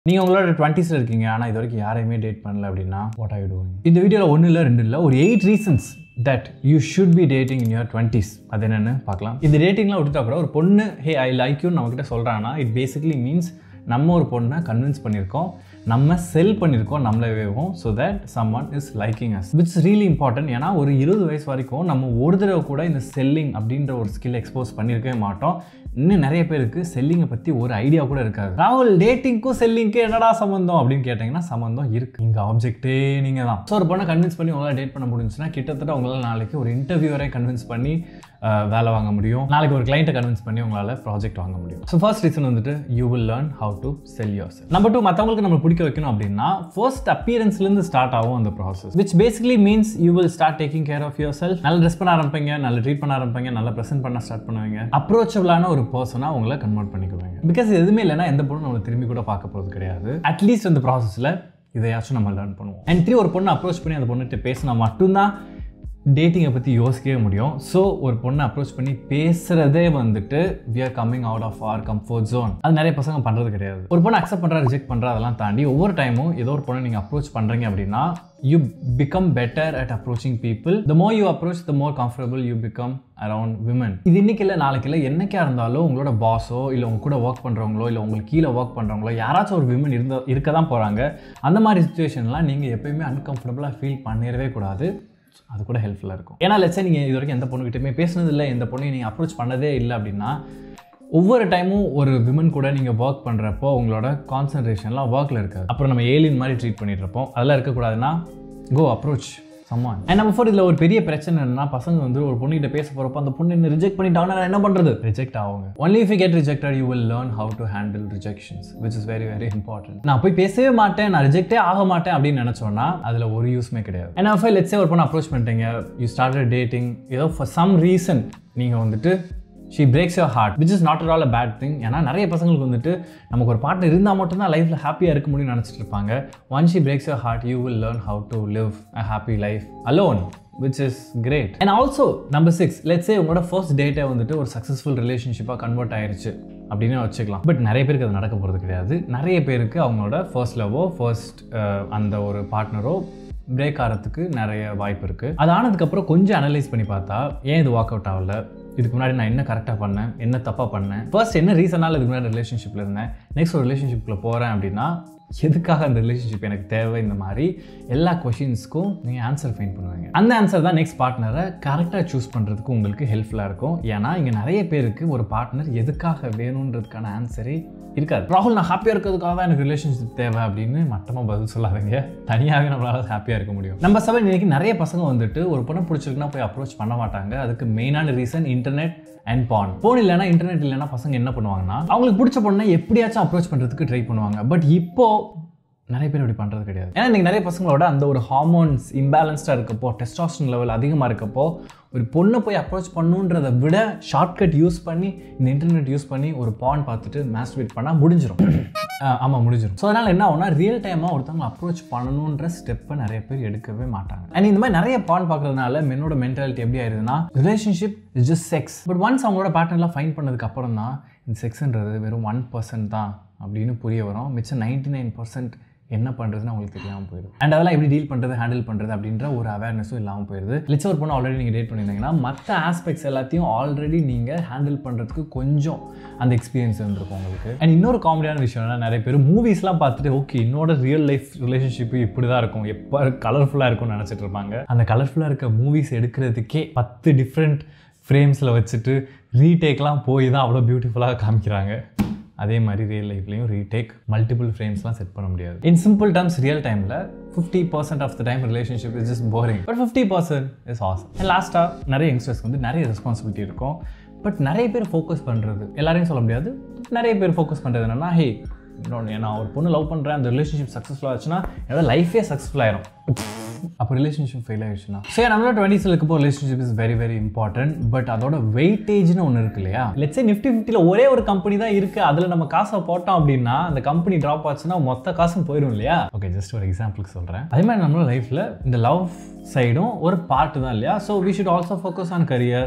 நீங்கள் உங்களோட டுவெண்ட்டிஸில் இருக்கீங்க ஆனால் இது வரைக்கும் யாரையுமே டேட் பண்ணல அப்படின்னா வாட் ஆர் யூ டூயிங் இந்த வீடியோவில் ஒன்றும் இல்லை ரெண்டு இல்லை ஒரு eight reasons that you should be dating in your twenties அது என்னென்னு பார்க்கலாம் இந்த டேட்டிங்லாம் விட்டுட்டா கூட ஒரு பொண்ணு ஹே ஐ லைக் யூ நம்மக்கிட்ட சொல்கிறாங்கன்னா இட் பேசிக்கலி மீன்ஸ் நம்ம ஒரு பொண்ணை கன்வின்ஸ் பண்ணியிருக்கோம் நம்ம செல் பண்ணியிருக்கோம் நம்மளவேவும் so that someone is liking us which really important ஏன்னா ஒரு இருபது வயசு வரைக்கும் நம்ம ஒரு தடவை கூட இந்த செல்லிங் அப்படின்ற ஒரு ஸ்கில் எக்ஸ்போஸ் பண்ணியிருக்கவே மாட்டோம் இன்னும் நிறைய பேருக்கு செல்லிங்கை பற்றி ஒரு ஐடியா கூட இருக்காது ராகுல் டேட்டிங்க்கும் செல்லிங்க்கு என்னடா சம்மந்தம் அப்படின்னு கேட்டிங்கன்னா சம்மந்தம் இருக்கு இங்கே ஆப்ஜெக்டே நீங்கள் தான் ஸோ ஒரு பொண்ணை கன்வின்ஸ் பண்ணி உங்களால் டேட் பண்ண முடிஞ்சுன்னா கிட்டத்தட்ட உங்களால் நாளைக்கு ஒரு இன்டர்வியூவரே கன்வின்ஸ் பண்ணி அஹ், வேலை வாங்க முடியும் நாளைக்கு ஒரு கிளைண்ட்டை கன்வின்ஸ் பண்ணி உங்களால் ப்ராஜெக்ட் வாங்க முடியும் ஸோ ஃபர்ஸ்ட் ரீசன் வந்துட்டு you will learn how to sell yourself number two மற்றவங்களுக்கு நம்ம பிடிக்க வைக்கணும் அப்படின்னா ஃபர்ஸ்ட் அப்பியரன்ஸ்லேருந்து ஸ்டார்ட் ஆகும் அந்த process which basically means you will start taking care of yourself நல்ல ட்ரெஸ் பண்ண ஆரம்பிப்பீங்க நல்ல ட்ரீட் பண்ண ஆரம்பிப்பீங்க நல்ல ப்ரெசென்ட் பண்ண ஸ்டார்ட் பண்ணுவீங்க அப்ரோச்சபிளான ஒரு பர்சனாக உங்களை கன்வெர்ட் பண்ணிக்குவீங்க பிகாஸ் எதுவுமே இல்லைன்னா எந்த பொண்ணும் நம்மளை திரும்பி கூட பார்க்க போகிறது கிடையாது அட்லீஸ்ட் அந்த ப்ராசஸில் இதையாச்சும் நம்ம லேர்ன் பண்ணுவோம் அண்ட் த்ரீ ஒரு பொண்ணை அப்ரோச் பண்ணி அந்த பொண்ணுகிட்ட பேசினா மட்டும்தான் டேட்டிங்கை பற்றி யோசிக்கவே முடியும் ஸோ ஒரு பொண்ணை அப்ரோச் பண்ணி பேசுகிறதே வந்துட்டு we are coming out of our comfort zone அது நிறைய பசங்க பண்ணுறது கிடையாது ஒரு பொண்ணை அக்செப்ட் பண்ணுறா ரிஜெக்ட் பண்ணுறா அதெல்லாம் தாண்டி ஒவ்வொரு டைமும் ஏதோ ஒரு பொண்ணை நீங்கள் அப்ரோச் பண்ணுறீங்க அப்படின்னா you become better at approaching people the more you approach the more comfortable you become around women இது இன்னைக்கு இல்லை நாளைக்கு இல்லை என்னைக்கா இருந்தாலும் உங்களோட பாஸோ இல்லை உங்க கூட ஒர்க் பண்ணுறவங்களோ இல்லை உங்களுக்கு கீழே ஒர்க் பண்ணுறவங்களோ யாராச்சும் ஒரு விமன் இருந்த இருக்க தான் போகிறாங்க அந்த மாதிரி சுச்சுவேஷன்லாம் நீங்கள் எப்பயுமே அன்கம்ஃபர்டபுளாக ஃபீல் பண்ணிடவே கூடாது அது கூட ஹெல்ப்ஃபுல்லாக இருக்கும் ஏன்னா லட்சம் நீங்கள் இது வரைக்கும் எந்த பொண்ணுகிட்டயுமே பேசுனது இல்லை எந்த பொண்ணையும் நீங்கள் அப்ரோச் பண்ணதே இல்லை அப்படின்னா ஒவ்வொரு டைமும் ஒரு விமன் கூட நீங்கள் ஒர்க் பண்ணுறப்போ உங்களோட கான்சன்ட்ரேஷன்லாம் ஒர்க்கில் இருக்காது அப்புறம் நம்ம ஏலியன் மாதிரி ட்ரீட் பண்ணிட்டு இருப்போம் அதெல்லாம் இருக்கக்கூடாதுன்னா கோ அப்ரோச் சம்மான் அண்ட் நம்ம ஃபோர் இதில் ஒரு பெரிய பிரச்சனை என்னன்னா பசங்க வந்து ஒரு பொண்ணுகிட்ட பேச போகிறப்போ அந்த பொண்ணு என்ன ரிஜெக்ட் பண்ணிட்டாங்கன்னா நான் என்ன பண்ணுறது ரிஜெக்ட் ஆகுங்க only if you get rejected you will learn how to handle rejections which is very very important நான் போய் பேசவே மாட்டேன் நான் ரிஜெக்டே ஆக மாட்டேன் அப்படின்னு நினச்சோன்னா அதில் ஒரு யூஸ்மே கிடையாது ஏன்னா ஃபைல் லெட்ஸே ஒரு பொண்ணு அப்ரோச் பண்ணிட்டீங்க யூ ஸ்டார்டட் டேட்டிங் ஏதோ ஃபார் சம் ரீசன் நீங்கள் வந்துட்டு she breaks your heart which is not all a bad thing ஏன்னா நிறைய பசங்களுக்கு வந்துட்டு நமக்கு ஒரு பார்ட்னர் இருந்தால் மட்டும்தான் லைஃப்பில் ஹாப்பியாக இருக்க முடியும்னு நினச்சிட்டு இருப்பாங்க once she breaks your heart you will learn how to live a happy life alone which is great and also number six let's say உங்களோட ஃபர்ஸ்ட் டேட்டை வந்துட்டு ஒரு சக்ஸஸ்ஃபுல் ரிலேஷன்ஷிப்பாக கன்வெர்ட் ஆயிருச்சு அப்படின்னு வச்சுக்கலாம் பட் நிறைய பேருக்கு அது நடக்க போகிறது கிடையாது நிறைய பேருக்கு அவங்களோட ஃபர்ஸ்ட் லவ்வோ ஃபர்ஸ்ட் அந்த ஒரு பார்ட்னரோ பிரேக் ஆகிறதுக்கு நிறைய வாய்ப்பு இருக்குது அது ஆனதுக்கப்புறம் கொஞ்சம் அனலைஸ் பண்ணி பார்த்தா ஏன் இது ஒர்க் அவுட் ஆகல இதுக்கு முன்னாடி நான் என்ன கரெக்டாக பண்ணேன் என்ன தப்பாக பண்ணேன் ஃபர்ஸ்ட் என்ன ரீசனால் இதுக்கு முன்னாடி ரிலேஷன்ஷிப்பில் இருந்தேன் நெக்ஸ்ட் ஒரு ரிலேஷன்ஷிப்பில் போகிறேன் அப்படின்னா எதுக்காக அந்த ரிலேஷன்ஷிப் எனக்கு தேவை இந்த மாதிரி எல்லா கொஷின்ஸ்க்கும் நீங்கள் ஆன்சர் ஃபைன் பண்ணுவீங்க அந்த ஆன்சர் தான் நெக்ஸ்ட் பார்ட்னரை கரெக்டாக சூஸ் பண்ணுறதுக்கு உங்களுக்கு ஹெல்ப்ஃபுல்லாக இருக்கும் ஏன்னா இங்கே நிறைய பேருக்கு ஒரு பார்ட்னர் எதுக்காக வேணுன்றதுக்கான ஆன்சரே இருக்காது ராகுல் நான் ஹாப்பியாக இருக்கிறதுக்காக தான் எனக்கு ரிலேஷன்ஷிப் தேவை அப்படின்னு மட்டமாக பதில் சொல்லாதீங்க தனியாகவே நம்மளால ஹாப்பியாக இருக்க முடியும் நம்ம செவன் இன்னைக்கு நிறைய பசங்க வந்துட்டு ஒரு பொண்ணை பிடிச்சிருக்குன்னா போய் அப்ரோச் பண்ண மாட்டாங்க அதுக்கு மெயினான reason internet and porn phone இல்லைனா இன்டர்நெட் இல்லைனா பசங்க என்ன பண்ணுவாங்கன்னா அவங்களுக்கு பிடிச்ச பொண்ணை எப்படியாச்சும் அப்ரோச் பண்ணுறதுக்கு ட்ரை பண்ணுவாங்க பட் இப்போ நிறைய பேர் இப்படி பண்ணுறது கிடையாது ஏன்னா இன்றைக்கி நிறைய பசங்களோட அந்த ஒரு ஹார்மோன்ஸ் இம்பேலன்ஸ்டாக இருக்கப்போ டெஸ்டாஸ்டன் லெவல் அதிகமாக இருக்கப்போ ஒரு பொண்ணை போய் அப்ரோச் பண்ணுன்றதை விட ஷார்ட்கட் யூஸ் பண்ணி இந்த இன்டர்நெட் யூஸ் பண்ணி ஒரு பான் பார்த்துட்டு மாஸ்டிவேட் பண்ணால் முடிஞ்சிடும் ஆமாம் முடிஞ்சிடும் ஸோ அதனால் என்ன ஆகும்னா ரியல் டைமாக ஒருத்தவங்க அப்ரோச் பண்ணணுன்ற ஸ்டெப்பை நிறைய பேர் எடுக்கவே மாட்டாங்க அண்ட் இந்த மாதிரி நிறைய பான் பார்க்கறதுனால மென்னோட மென்டாலிட்டி எப்படி ஆயிருதுன்னா relationship is just sex but once அவங்களோட பேட்டர்லாம் ஃபைன் பண்ணதுக்கு அப்புறம் தான் இந்த செக்ஸ்ன்றது வெறும் ஒன் பர்சன்ட் தான் அப்படின்னு புரிய வரும் மிச்சம் நைன்டி நைன் பர்சன்ட் என்ன பண்ணுறதுன்னு அவங்களுக்கு தெரியாமல் போயிடும் அண்ட் அதெல்லாம் எப்படி டீல் பண்ணுறது ஹேண்டில் பண்ணுறது அப்படின்ற ஒரு அவேர்னஸும் இல்லாமல் போயிடுது லிட்ஸ் ஒரு பொண்ணு ஆல்ரெடி நீங்கள் டேட் பண்ணியிருந்தீங்கன்னா மற்ற ஆஸ்பெக்ட்ஸ் எல்லாத்தையும் ஆல்ரெடி நீங்கள் ஹேண்டில் பண்ணுறதுக்கு கொஞ்சம் அந்த எக்ஸ்பீரியன்ஸ் இருந்திருக்கும் உங்களுக்கு அண்ட் இன்னொரு காமெடியான விஷயம் என்ன நிறைய பேர் மூவிஸ்லாம் பார்த்துட்டு ஓகே என்னோட ரியல் லைஃப் ரிலேஷன்ஷிப் இப்படி தான் இருக்கும் எப்போ கலர்ஃபுல்லாக இருக்கும்னு நினச்சிட்டு இருப்பாங்க அந்த கலர்ஃபுல்லாக இருக்க மூவிஸ் எடுக்கிறதுக்கே பத்து டிஃப்ரெண்ட் ஃப்ரேம்ஸில் வச்சுட்டு ரீடேக்லாம் போய் தான் அவ்வளோ பியூட்டிஃபுல்லாக காமிக்கிறாங்க அதே மாதிரி ரியல் லைஃப்லையும் ரீடேக் மல்டிபிள் ஃப்ரேம்ஸ்லாம் செட் பண்ண முடியாது இன் சிம்பிள் டர்ம்ஸ் ரியல் டைமில் fifty percent of the time relationship is just boring but fifty percent is awesome லாஸ்ட்டாக நிறைய யங்ஸ்டர்ஸ்க்கு வந்து நிறைய ரெஸ்பான்சிபிலிட்டி இருக்கும் பட் நிறைய பேர் ஃபோக்கஸ் பண்ணுறது எல்லாரையும் சொல்ல முடியாது நிறைய பேர் ஃபோக்கஸ் பண்ணுறது என்னன்னா ஹே இன்னொன்று நான் ஒரு பொண்ணு லவ் பண்ணுறேன் அந்த ரிலேஷன்ஷிப் சக்ஸஸ்ஃபுல் ஆச்சுன்னா என்னோட லைஃபே சக்ஸஸ்ஃபுல் ஆயிரும் அப்போ ரிலேஷன்ஷிப் ஃபெயில் ஆயிடுச்சுன்னா சரி நம்மளோட டுவெண்ட்டிஸில் இருக்கப்போ relationship is very very important but அதோட வெயிட்டேஜ்னு ஒன்று இருக்கு இல்லையா லெட்ஸே நிஃப்டி ஃபிஃப்டியில் ஒரே ஒரு கம்பெனி தான் இருக்குது அதில் நம்ம காசை போட்டோம் அப்படின்னா அந்த கம்பெனி ட்ராப் ஆச்சுன்னா மொத்த காசும் போயிடும் இல்லையா ஓகே ஜஸ்ட் ஒரு எக்ஸாம்பிளுக்கு சொல்கிறேன் அதே மாதிரி நம்மளோட லைஃப்பில் இந்த லவ் சைடும் ஒரு பார்ட் தான் இல்லையா so we should also focus on career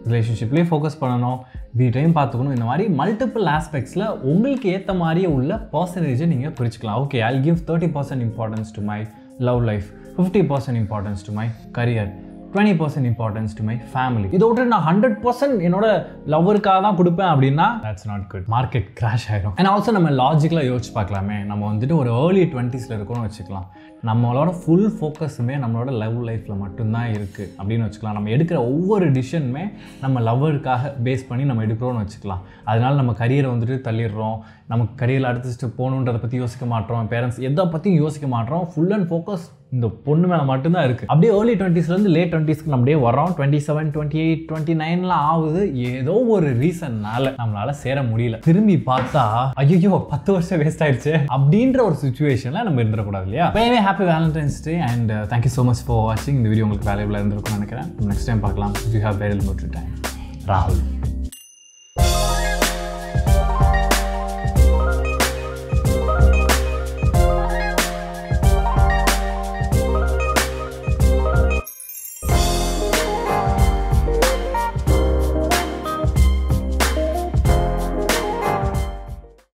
ரிலேஷன்ஷிப்லேயும் ஃபோக்கஸ் பண்ணணும் வீட்டையும் பார்த்துக்கணும் இந்த மாதிரி மல்டிபிள் ஆஸ்பெக்ட்ஸில் உங்களுக்கு ஏற்ற மாதிரியே உள்ள பர்சன்டேஜை நீங்கள் பிரிச்சுக்கலாம் okay I give thirty percent importance to my love life fifty percent importance to my career twenty percent importance to my family இதை விட்டு நான் ஹண்ட்ரட் பர்சன்ட் என்னோட லவ்வருக்காக தான் கொடுப்பேன் அப்படின்னா that's not good market crash ஆயிரும் அண்ட் ஆல்சோ நம்ம லாஜிக்கலாக யோசிச்சு பார்க்கலாமே நம்ம வந்துட்டு ஒரு ஏர்லி டுவெண்ட்டீஸில் இருக்கோம்னு வச்சுக்கலாம் நம்மளோட ஃபுல் ஃபோக்கஸுமே நம்மளோட லவ் லைஃப்பில் மட்டும்தான் இருக்குது அப்படின்னு வச்சுக்கலாம் நம்ம எடுக்கிற ஒவ்வொரு டிசிஷனுமே நம்ம லவ்வருக்காக பேஸ் பண்ணி நம்ம எடுக்கிறோம்னு வச்சுக்கலாம் அதனால நம்ம கரியரை வந்துட்டு தள்ளிடுறோம் நமக்கு கரியரில் அடுத்த ஸ்டெப் போகணுன்றதை பற்றி யோசிக்க மாட்டோம் பேரண்ட்ஸ் எதை பற்றியும் யோசிக்க மாட்டோம் ஃபுல் அண்ட் ஃபோக்கஸ் இந்த பொண்ணு மேலே மட்டும்தான் இருக்குது அப்படியே ஏர்லி டுவெண்ட்டீஸ்லேருந்து லேட் டுவெண்ட்டீஸ்க்கு நம்ம அப்படியே வரோம் twenty seven twenty eight twenty நைன்லாம் ஆகுது ஏதோ ஒரு ரீசன்னால நம்மளால சேர முடியல திரும்பி பார்த்தா ஐயோ பத்து வருஷம் வேஸ்ட் ஆயிடுச்சு அப்படின்ற ஒரு சுச்சுவேஷனில் நம்ம இருந்துடக்கூடாது இல்லையா எனவே happy Valentine's day and thank you so much for வாட்சிங் இந்த வீடியோ உங்களுக்கு வேலையில் இருந்திருக்கும்னு நினைக்கிறேன் நெக்ஸ்ட் டைம் பார்க்கலாம் you have very mode time ராகுல்